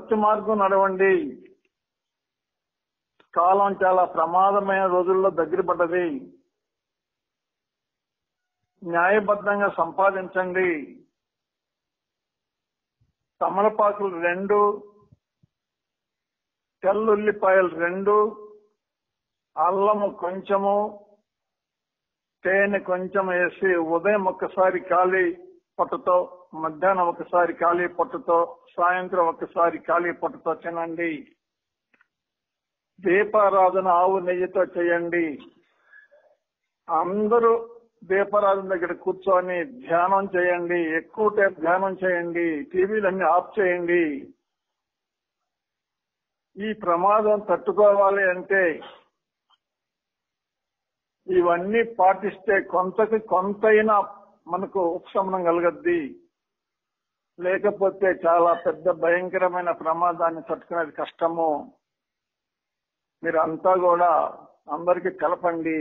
సత్య మార్గం నడవండి కాలం చాలా ప్రమాదమైన రోజుల్లో దగ్గర పడ్డది న్యాయబద్ధంగా సంపాదించండి తమలపాకులు రెండు తెల్లుల్లిపాయలు రెండు అల్లము కొంచెము తేనె కొంచెం వేసి ఉదయం ఒక్కసారి ఖాళీ పొట్టతో మధ్యాహ్నం ఒకసారి ఖాళీ పొట్టతో సాయంత్రం ఒకసారి ఖాళీ పొట్టతో తినండి దీపారాధన ఆవు నెయ్యితో చేయండి అందరూ దీపారాధన దగ్గర కూర్చొని ధ్యానం చేయండి ఎక్కువ టైం ధ్యానం చేయండి టీవీలన్నీ ఆఫ్ చేయండి ఈ ప్రమాదం తట్టుకోవాలి అంటే ఇవన్నీ పాటిస్తే కొంతకి కొంతైనా మనకు ఉపశమనం కలగద్ది లేకపోతే చాలా పెద్ద భయంకరమైన ప్రమాదాన్ని తట్టుకునేది కష్టము మీరు అంతా కూడా అందరికి కలపండి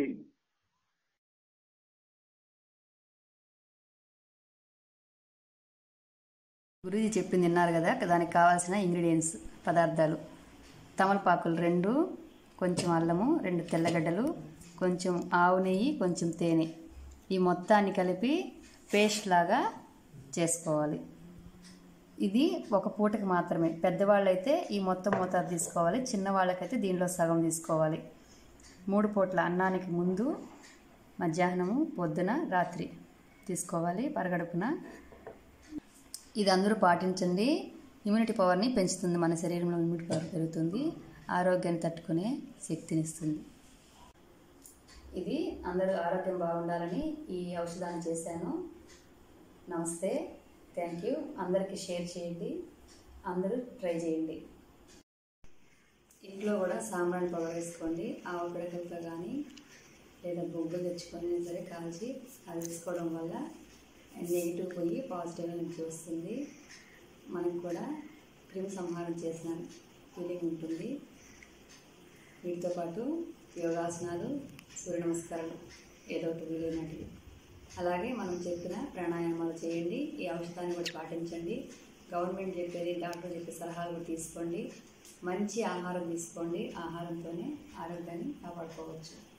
గురూజీ చెప్పింది విన్నారు కదా దానికి కావాల్సిన ఇంగ్రీడియంట్స్ పదార్థాలు తమలపాకులు రెండు కొంచెం అల్లము రెండు తెల్లగడ్డలు కొంచెం ఆవు నెయ్యి కొంచెం తేనె ఈ మొత్తాన్ని కలిపి పేస్ట్ లాగా చేసుకోవాలి ఇది ఒక పూటకి మాత్రమే పెద్దవాళ్ళైతే ఈ మొత్తం మోతాదు తీసుకోవాలి చిన్నవాళ్ళకైతే దీనిలో సగం తీసుకోవాలి మూడు పూట్ల అన్నానికి ముందు మధ్యాహ్నము పొద్దున రాత్రి తీసుకోవాలి పరగడుపున ఇది అందరూ పాటించండి ఇమ్యూనిటీ పవర్ని పెంచుతుంది మన శరీరంలో ఇమ్యూనిటీ పవర్ పెరుగుతుంది ఆరోగ్యాన్ని తట్టుకునే శక్తినిస్తుంది ఇది అందరూ ఆరోగ్యం బాగుండాలని ఈ ఔషధాన్ని చేశాను నమస్తే థ్యాంక్ యూ అందరికీ షేర్ చేయండి అందరూ ట్రై చేయండి ఇంట్లో కూడా సాంబ్రాణి పౌడర్ వేసుకోండి ఆవు పిడకలతో కానీ లేదా బొగ్గులు తెచ్చుకొని సరే కాల్చి అది వేసుకోవడం వల్ల నెగిటివ్ పోయి పాజిటివ్ ఎనర్జీ వస్తుంది మనకు కూడా క్రిమి సంహారం చేసిన ఫీలింగ్ ఉంటుంది వీటితో పాటు యోగాసనాలు సూర్య నమస్కారాలు ఏదో ఒకటి వీలైనటివి అలాగే మనం చెప్పిన ప్రాణాయామాలు చేయండి ఈ ఔషధాన్ని కూడా పాటించండి గవర్నమెంట్ చెప్పేది డాక్టర్ చెప్పే సలహాలు కూడా తీసుకోండి మంచి ఆహారం తీసుకోండి ఆహారంతోనే ఆరోగ్యాన్ని కాపాడుకోవచ్చు